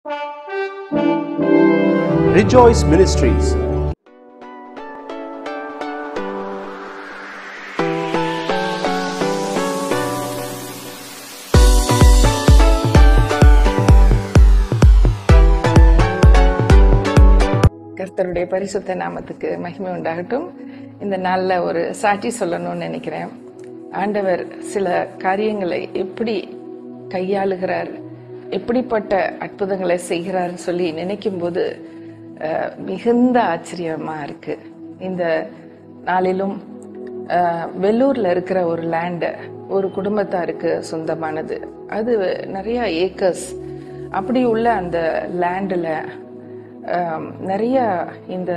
Rejoice Ministries. கர்த்தருடைய பரிசுத்த நாமத்துக்கு மகிமை உண்டாகட்டும் இந்த நாளில் ஒரு சாட்சி சொல்லணும்னு நினைக்கிறேன் ஆண்டவர் சில காரியங்களை எப்படி கையாளுகிறார் எப்படிப்பட்ட அற்புதங்களை செய்கிறார்னு சொல்லி நினைக்கும் போது அஹ், மிகுந்த ஆச்சரியமா இருக்கு இந்த நாளிலும் அஹ், வெள்ளூர்ல இருக்கிற ஒரு லேண்டு ஒரு குடும்பத்தாருக்கு சொந்தமானது அது நிறைய ஏக்கர்ஸ் அப்படி உள்ள அந்த லேண்டில் நிறைய இந்த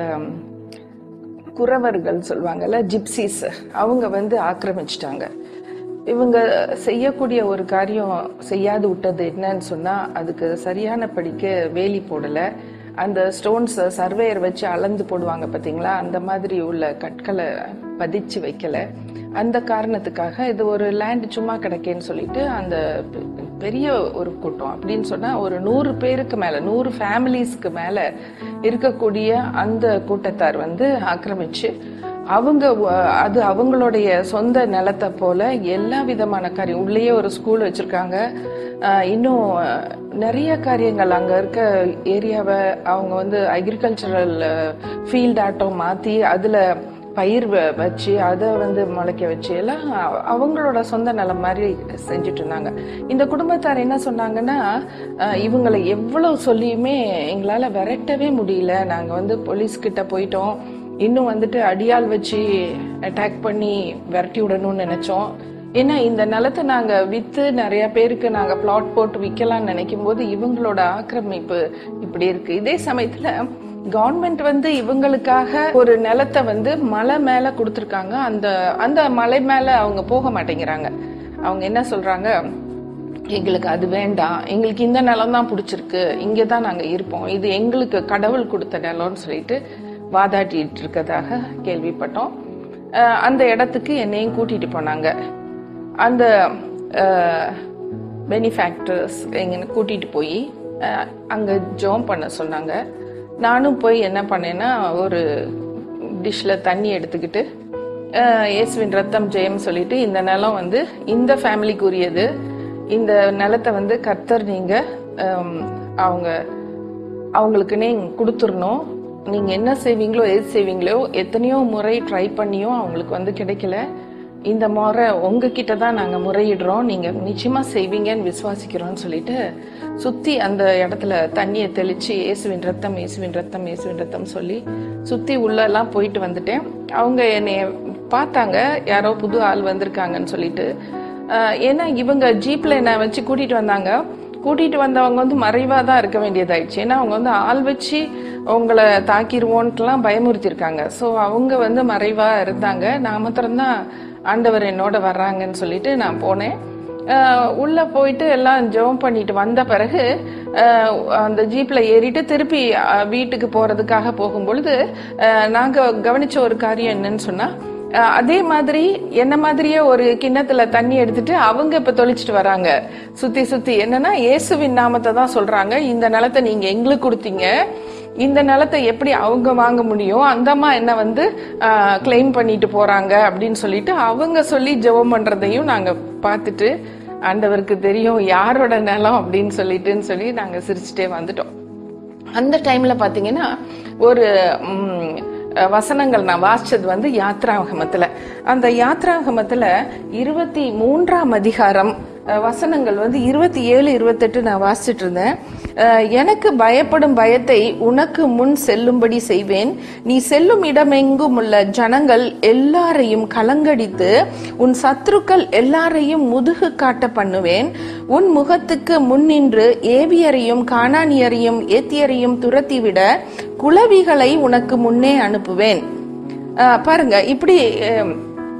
குறவர்கள் சொல்லுவாங்கல்ல ஜிப்சிஸ் அவங்க வந்து ஆக்கிரமிச்சிட்டாங்க இவங்க செய்யக்கூடிய ஒரு காரியம் செய்யாது விட்டது என்னன்னு சொன்னா அதுக்கு சரியான படிக்க வேலி போடல அந்த ஸ்டோன்ஸ் சர்வேயர் வச்சு அளந்து போடுவாங்க பாத்தீங்களா அந்த மாதிரி உள்ள கற்களை பதிச்சு வைக்கல அந்த காரணத்துக்காக இது ஒரு லேண்ட் சும்மா கிடைக்கேன்னு சொல்லிட்டு அந்த பெ- பெரிய ஒரு கூட்டம் அப்படின்னு சொன்னா ஒரு நூறு பேருக்கு மேல நூறு ஃபேமிலிஸ்க்கு மேல இருக்கக்கூடிய அந்த கூட்டத்தார் வந்து ஆக்கிரமிச்சு அவங்க வ- அது அவங்களுடைய சொந்த நிலத்தை போல எல்லா விதமான காரியம் உள்ளேயே ஒரு ஸ்கூல் வச்சிருக்காங்க ஆஹ் இன்னும் அஹ், நிறைய காரியங்கள் அங்க இருக்க ஏரியாவை அவங்க வந்து அக்ரிகல்ச்சரல் ஃபீல்ட் ஆட்டம் மாத்தி அதுல பயிர் வ- வச்சு அதை வந்து முளைக்க வச்சு எல்லாம் அவ- அவங்களோட சொந்த நிலம் மாதிரி செஞ்சுட்டு இருந்தாங்க இந்த குடும்பத்தார் என்ன சொன்னாங்கன்னா அஹ், இவங்களை எவ்வளவு சொல்லியுமே எங்களால விரட்டவே முடியல நாங்க வந்து போலீஸ் கிட்ட போயிட்டோம் இன்னும் வந்துட்டு அடியாள் வச்சு அட்டாக் பண்ணி விரட்டி விடணும்னு நினைச்சோம் ஏன்னா இந்த நிலத்தை நாங்க வித்து நிறைய பேருக்கு நாங்க பிளாட் போட்டு விற்கலாம்னு நினைக்கும் போது இவங்களோட ஆக்கிரமிப்பு இப்படி இருக்கு இதே சமயத்துல கவர்மெண்ட் வந்து இவங்களுக்காக ஒரு நிலத்தை வந்து மலை மேல கொடுத்துருக்காங்க அந்த அந்த மலை மேல அவங்க போக மாட்டேங்கிறாங்க அவங்க என்ன சொல்றாங்க எங்களுக்கு அது வேண்டாம் எங்களுக்கு இந்த நிலம் தான் பிடிச்சிருக்கு இங்கே தான் நாங்கள் இருப்போம் இது எங்களுக்கு கடவுள் கொடுத்த நிலம்னு சொல்லிட்டு வாதாட்டிட்டு இருக்கதாக கேள்விப்பட்டோம் அஹ் அந்த இடத்துக்கு என்னையும் கூட்டிட்டு போனாங்க அந்த பெனிஃபேக்டர்ஸ் எங்க கூட்டிட்டு போய் அஹ், அங்க ஜோம் பண்ண சொன்னாங்க நானும் போய் என்ன பண்ணேன்னா ஒரு டிஷ்ல தண்ணி எடுத்துக்கிட்டு அஹ், இயேசுவின் ரத்தம் ஜெயம் சொல்லிட்டு இந்த நிலம் வந்து இந்த ஃபேமிலிக்குரியது இந்த நிலத்தை வந்து கர்த்தர் நீங்க ஹம், அவங்க அவங்களுக்கு நீங்க கொடுத்துடணும் நீங்க என்ன செய்வீங்களோ எது செய்வீங்களோ எத்தனையோ முறை ட்ரை பண்ணியும் அவங்களுக்கு வந்து கிடைக்கல இந்த முறை உங்ககிட்ட தான் நாங்க முறையிடுறோம் நீங்க நிச்சயமா செய்வீங்கன்னு விசுவாசிக்கிறோம்னு சொல்லிட்டு சுத்தி அந்த இடத்துல தண்ணியை தெளிச்சு இயேசுவின் ரத்தம் இயேசுவின் ரத்தம் இயேசுவின் ரத்தம் சொல்லி சுத்தி உள்ள எல்லாம் போயிட்டு வந்துட்டேன் அவங்க என்னைய பார்த்தாங்க யாரோ புது ஆள் வந்திருக்காங்கன்னு சொல்லிட்டு ஆஹ் ஏன்னா இவங்க ஜீப்ல என்ன வச்சு கூட்டிட்டு வந்தாங்க கூட்டிட்டு வந்தவங்க வந்து மறைவா தான் இருக்க வேண்டியதாயிடுச்சு ஏன்னா அவங்க வந்து ஆள் வச்சு உங்களை தாக்கிடுவோன்ட்டுலாம் பயமுறுத்திருக்காங்க ஸோ அவங்க வந்து மறைவா இருந்தாங்க நான் மாத்திரம்தான் ஆண்டவர் என்னோட வர்றாங்கன்னு சொல்லிட்டு நான் போனேன் ஆஹ் உள்ள போயிட்டு எல்லாம் ஜெபம் பண்ணிட்டு வந்த பிறகு ஆஹ் அந்த ஜீப்ல ஏறிட்டு திருப்பி ஆஹ் வீட்டுக்கு போறதுக்காக போகும்பொழுது ஆஹ் நாங்க கவனிச்ச ஒரு காரியம் என்னன்னு சொன்னா அஹ் அதே மாதிரி என்ன மாதிரியே ஒரு கிண்ணத்துல தண்ணி எடுத்துட்டு அவங்க இப்ப தொளிச்சிட்டு வராங்க சுத்தி சுத்தி என்னன்னா இயேசுவின் நாமத்தை தான் சொல்றாங்க இந்த நிலத்தை நீங்க எங்களுக்கு கொடுத்தீங்க இந்த நிலத்தை எப்படி அவங்க வாங்க முடியும் அந்த அம்மா என்ன வந்து கிளைம் பண்ணிட்டு போறாங்க அப்படின்னு சொல்லிட்டு அவங்க சொல்லி ஜெபம் பண்றதையும் நாங்க பார்த்துட்டு ஆண்டவருக்கு தெரியும் யாரோட நிலம் அப்படின்னு சொல்லிட்டுன்னு சொல்லி நாங்க சிரிச்சுட்டே வந்துட்டோம் அந்த டைம்ல பாத்தீங்கன்னா ஒரு ம், அஹ், வசனங்கள் நான் வாசிச்சது வந்து யாத்ராகமத்துல அந்த யாத்ராகமத்துல இருபத்தி மூன்றாம் அதிகாரம் அஹ், வசனங்கள் வந்து இருபத்தி ஏழு இருபத்தெட்டு நான் வாசிச்சிட்டு இருந்தேன் அஹ், எனக்கு பயப்படும் பயத்தை உனக்கு முன் செல்லும்படி செய்வேன் நீ செல்லும் இடமெங்கும் உள்ள ஜனங்கள் எல்லாரையும் கலங்கடித்து உன் சத்துருக்கள் எல்லாரையும் முதுகு காட்ட பண்ணுவேன் உன் முகத்துக்கு முன்னின்று ஏவியரையும் கானானியரையும் ஏத்தியரையும் துரத்திவிட குளவிகளை உனக்கு முன்னே அனுப்புவேன் அஹ் பாருங்க இப்படி அஹ்,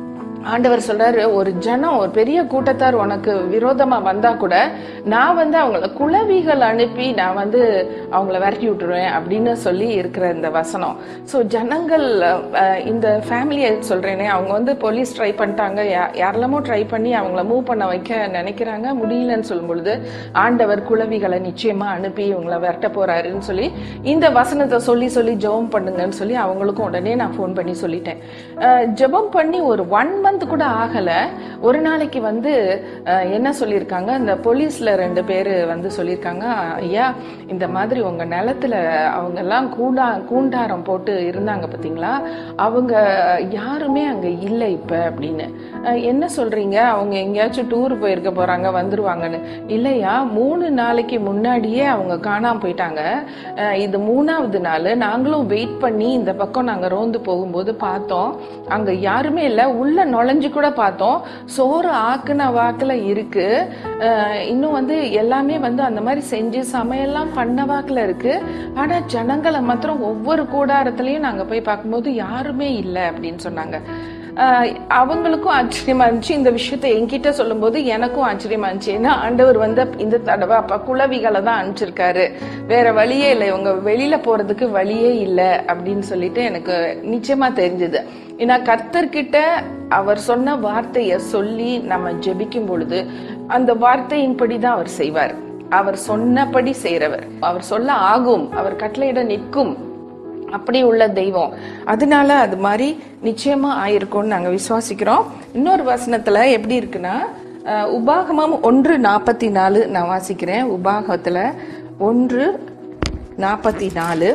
ஆண்டவர் சொல்றாரு ஒரு ஜனம் ஒரு பெரிய கூட்டத்தார் உனக்கு விரோதமா வந்தா கூட நான் வந்து அவங்கள குளவிகள் அனுப்பி நான் வந்து அவங்கள விரட்டி விட்டுருவேன் அப்படின்னு சொல்லி இருக்கிற இந்த வசனம் ஸோ ஜனங்கள் அஹ், இந்த ஃபேமிலியை சொல்றேனே அவங்க வந்து போலீஸ் ட்ரை பண்ணிட்டாங்க யா- யாரெல்லாமோ ட்ரை பண்ணி அவங்கள மூவ் பண்ண வைக்க நினைக்கிறாங்க முடியலன்னு சொல்லும் பொழுது ஆண்டவர் குளவிகளை நிச்சயமா அனுப்பி இவங்கள விரட்ட போறாருன்னு சொல்லி இந்த வசனத்தை சொல்லி சொல்லி ஜெபம் பண்ணுங்கன்னு சொல்லி அவங்களுக்கும் உடனே நான் ஃபோன் பண்ணி சொல்லிட்டேன் அஹ், ஜெபம் பண்ணி ஒரு ஒன் மந்த் கூட ஆகல ஒரு நாளைக்கு வந்து அஹ், என்ன சொல்லியிருக்காங்க இந்த போலீஸ்ல ரெண்டு பேர் வந்து சொல்லியிருக்காங்க ஐயா இந்த மாதிரி உங்க நிலத்துல அவங்க எல்லாம் கூண்டா கூண்டாரம் போட்டு இருந்தாங்க பாத்தீங்களா அவங்க யாருமே அங்க இல்லை இப்ப அப்படின்னு அஹ், என்ன சொல்றீங்க அவங்க எங்கேயாச்சும் டூர் போயிருக்க போறாங்க வந்துருவாங்கன்னு இல்லையா மூணு நாளைக்கு முன்னாடியே அவங்க காணாம போயிட்டாங்க அஹ், இது மூணாவது நாள் நாங்களும் வெயிட் பண்ணி இந்த பக்கம் நாங்க ரோந்து போகும்போது பார்த்தோம் அங்க யாருமே இல்லை உள்ள நுழைஞ்சு கூட பார்த்தோம் சோறு ஆக்குன வாக்குல இருக்கு அஹ், இன்னும் வந்து எல்லாமே வந்து அந்த மாதிரி செஞ்சு சமையல்லாம் பண்ண வாக்குல இருக்கு ஆனா ஜனங்களை மாத்திரம் ஒவ்வொரு கூடாரத்திலையும் நாங்க போய் பார்க்கும்போது யாருமே இல்லை அப்படின்னு சொன்னாங்க ஆஹ் அவங்களுக்கும் ஆச்சரியமா இருந்துச்சு இந்த விஷயத்தை என்கிட்ட சொல்லும்போது எனக்கும் ஆச்சரியமா இருந்துச்சு ஏன்னா ஆண்டவர் வந்து இந்த தடவை அப்ப குளவிகளை தான் அனுப்பிச்சிருக்காரு வேற வழியே இல்லை இவங்க வெளியில போறதுக்கு வழியே இல்லை அப்படின்னு சொல்லிட்டு எனக்கு நிச்சயமா தெரிஞ்சது ஏன்னா கர்த்தர்கிட்ட அவர் சொன்ன வார்த்தையை சொல்லி நம்ம ஜெபிக்கும் பொழுது அந்த வார்த்தையின்படி தான் அவர் செய்வார் அவர் சொன்னபடி செய்றவர் அவர் சொல்ல ஆகும் அவர் கட்டளையிட நிற்கும் அப்படி உள்ள தெய்வம் அதனால அது மாதிரி நிச்சயமா ஆயிருக்கும்னு நாங்க விசுவாசிக்கிறோம் இன்னொரு வசனத்துல எப்படி இருக்குன்னா அஹ், உபாகமம் ஒன்று நாற்பத்தி நாலு நான் வாசிக்கிறேன் உபாகத்துல ஒன்று நாற்பத்தி நாலு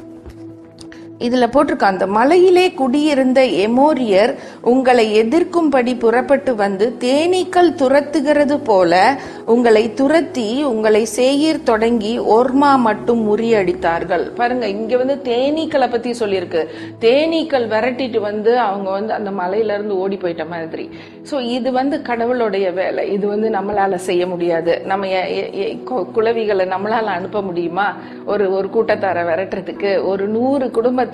இதுல போட்டிருக்க அந்த மலையிலே குடியிருந்த எமோரியர் உங்களை எதிர்க்கும்படி புறப்பட்டு வந்து தேனீக்கள் துரத்துகிறது போல உங்களை துரத்தி உங்களை சேயீர் தொடங்கி ஒர்மா மட்டும் முறியடித்தார்கள் பாருங்க இங்க வந்து தேனீக்களை பத்தி சொல்லியிருக்கு தேனீக்கள் விரட்டிட்டு வந்து அவங்க வந்து அந்த மலையில இருந்து ஓடி போயிட்ட மாதிரி சோ இது வந்து கடவுளுடைய வேலை இது வந்து நம்மளால செய்ய முடியாது நம்ம எ- எ- எ- கு- குளவிகளை நம்மளால அனுப்ப முடியுமா ஒரு ஒரு கூட்டத்தாரை விரட்டுறதுக்கு ஒரு நூறு குடும்பத்தார்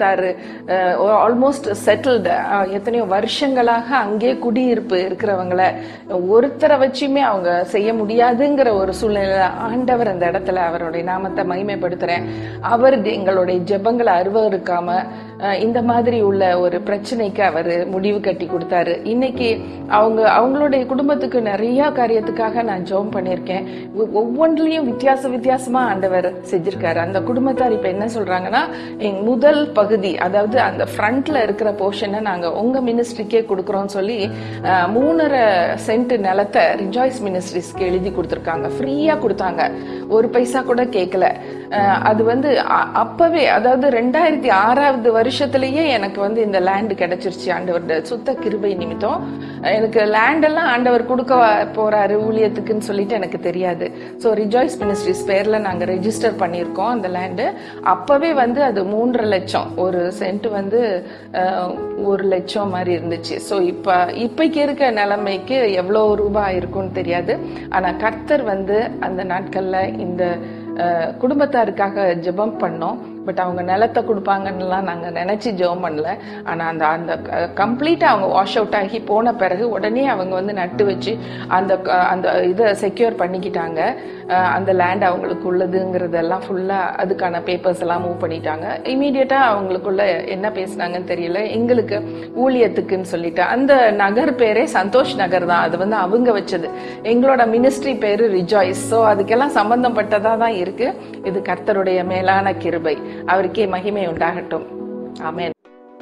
ஆல்மோஸ்ட் செட்டில்டு எத்தனையோ வருஷங்களாக அங்கே குடியிருப்பு இருக்கிறவங்கள ஒருத்தரை வச்சுமே அவங்க செய்ய முடியாதுங்கிற ஒரு சூழ்நிலை ஆண்டவர் அந்த இடத்துல அவருடைய நாமத்தை மகிமைப்படுத்துறேன் அவர் எங்களுடைய ஜெபங்களை அருவருக்காம அஹ், இந்த மாதிரி உள்ள ஒரு பிரச்சனைக்கு அவர் முடிவு கட்டி கொடுத்தாரு இன்னைக்கு அவங்க அவங்களுடைய குடும்பத்துக்கு நிறைய காரியத்துக்காக நான் ஜெபம் பண்ணியிருக்கேன் ஒ- ஒவ்வொன்றிலையும் வித்தியாச வித்தியாசமா ஆண்டவர் செஞ்சிருக்காரு அந்த குடும்பத்தார் இப்ப என்ன சொல்றாங்கன்னா எங்க முதல் பகுதி அதாவது அந்த ஃப்ரண்ட்ல இருக்கிற போர்ஷனை நாங்க உங்க மினிஸ்ட்ரிக்கே கொடுக்குறோம்னு சொல்லி அஹ், மூணரை சென்ட் நிலத்தை ரிஜாய்ஸ் மினிஸ்ட்ரிஸ்க்கு எழுதி கொடுத்துருக்காங்க ஃப்ரீயா கொடுத்தாங்க ஒரு பைசா கூட கேட்கல அஹ், அது வந்து அ- அப்பவே அதாவது ரெண்டாயிரத்தி ஆறாவது வருஷத்திலேயே எனக்கு வந்து இந்த லேண்ட் கிடைச்சிருச்சு ஆண்டவர் சுத்த கிருபை நிமித்தம் எனக்கு லேண்ட் எல்லாம் ஆண்டவர் கொடுக்க வ- போறாரு ஊழியத்துக்குன்னு சொல்லிட்டு எனக்கு தெரியாது ஸோ ரிஜாய்ஸ் மினிஸ்ட்ரிஸ் பேர்ல நாங்க ரெஜிஸ்டர் பண்ணியிருக்கோம் அந்த லேண்டு அப்பவே வந்து அது மூன்றரை லட்சம் ஒரு சென்ட் வந்து அஹ், ஒரு லட்சம் மாதிரி இருந்துச்சு ஸோ இப்போ இப்பைக்கு இருக்க நிலைமைக்கு எவ்வளோ ரூபாய் இருக்கும்னு தெரியாது ஆனா கர்த்தர் வந்து அந்த நாட்கள்ல இந்த அஹ், குடும்பத்தாருக்காக ஜெபம் பண்ணோம் பட் அவங்க நிலத்தை கொடுப்பாங்கன்னுலாம் நாங்கள் நினச்சி ஜெபம் பண்ணல ஆனால் அந்த அந்த கம்ப்ளீட்டாக அவங்க வாஷ் அவுட் ஆகி போன பிறகு உடனே அவங்க வந்து நட்டு வச்சு அந்த க- அந்த இதை செக்யூர் பண்ணிக்கிட்டாங்க அஹ், அந்த லேண்ட் அவங்களுக்கு உள்ளதுங்கிறதெல்லாம் ஃபுல்லாக அதுக்கான பேப்பர்ஸ் எல்லாம் மூவ் பண்ணிட்டாங்க இமீடியட்டாக அவங்களுக்குள்ள என்ன பேசுனாங்கன்னு தெரியல எங்களுக்கு ஊழியத்துக்குன்னு சொல்லிட்டு அந்த நகர் பேரே சந்தோஷ் நகர் தான் அது வந்து அவங்க வச்சது எங்களோட மினிஸ்ட்ரி பேரு ரிஜாய்ஸ் ஸோ அதுக்கெல்லாம் சம்பந்தப்பட்டதா தான் இருக்கு இது கர்த்தருடைய மேலான கிருபை அவருக்கே மகிமை உண்டாகட்டும் ஆமென்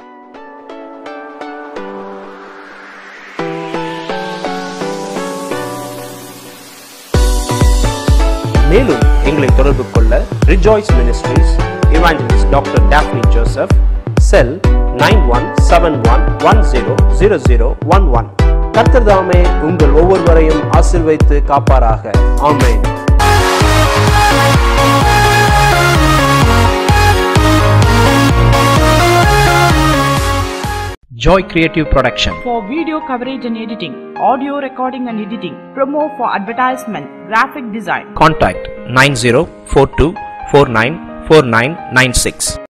மேலும் எங்களை தொடர்பு கொள்ள Rejoice Ministries evangelist doctor Daphne Joseph cell nine one seven one one zero zero zero one one கர்த்தர் தாமே உங்கள் ஒவ்வொருவரையும் ஆசிர்வைத்து காப்பாராக ஆமென் Joy Creative Production. for video coverage and editing, audio recording and editing, promo for advertisement, graphic design. Contact 9042494996.